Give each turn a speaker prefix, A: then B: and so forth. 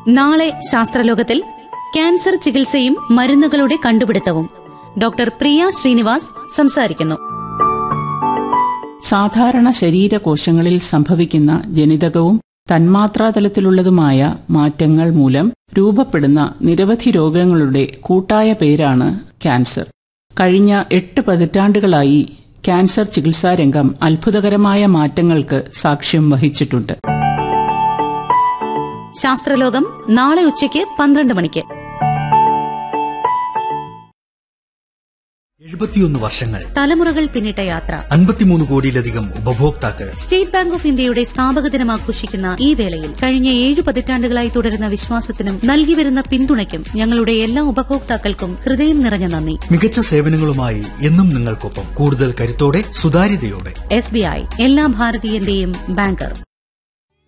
A: നാളെ ശാസ്ത്രലോകത്തിൽ ക്യാൻസർ ചികിത്സയും മരുന്നുകളുടെ കണ്ടുപിടുത്തവും ഡോക്ടർ പ്രിയ ശ്രീനിവാസ് സംസാരിക്കുന്നു
B: സാധാരണ ശരീരകോശങ്ങളിൽ സംഭവിക്കുന്ന ജനിതകവും തന്മാത്രാതലത്തിലുള്ളതുമായ മാറ്റങ്ങൾ മൂലം രൂപപ്പെടുന്ന നിരവധി രോഗങ്ങളുടെ കൂട്ടായ പേരാണ് ക്യാൻസർ കഴിഞ്ഞ എട്ട് പതിറ്റാണ്ടുകളായി ക്യാൻസർ ചികിത്സാരംഗം അത്ഭുതകരമായ മാറ്റങ്ങൾക്ക് സാക്ഷ്യം വഹിച്ചിട്ടുണ്ട്
A: ശാസ്ത്രലോകം നാളെ ഉച്ചയ്ക്ക് പന്ത്രണ്ട് മണിക്ക്
C: എഴുപത്തിയൊന്ന് വർഷങ്ങൾ
A: തലമുറകൾ പിന്നിട്ട യാത്ര
C: അൻപത്തിമൂന്ന് കോടിയിലധികം ഉപഭോക്താക്കൾ
A: സ്റ്റേറ്റ് ബാങ്ക് ഓഫ് ഇന്ത്യയുടെ സ്ഥാപക ദിനം ആഘോഷിക്കുന്ന ഈ വേളയിൽ കഴിഞ്ഞ ഏഴ് പതിറ്റാണ്ടുകളായി തുടരുന്ന വിശ്വാസത്തിനും നൽകി വരുന്ന പിന്തുണയ്ക്കും ഞങ്ങളുടെ എല്ലാ ഉപഭോക്താക്കൾക്കും ഹൃദയം നിറഞ്ഞ നന്ദി
C: മികച്ച സേവനങ്ങളുമായി എന്നും നിങ്ങൾക്കൊപ്പം കൂടുതൽ കരുത്തോടെ സുതാര്യതയോടെ
A: എസ് എല്ലാ ഭാരതീയന്റെയും ബാങ്കർ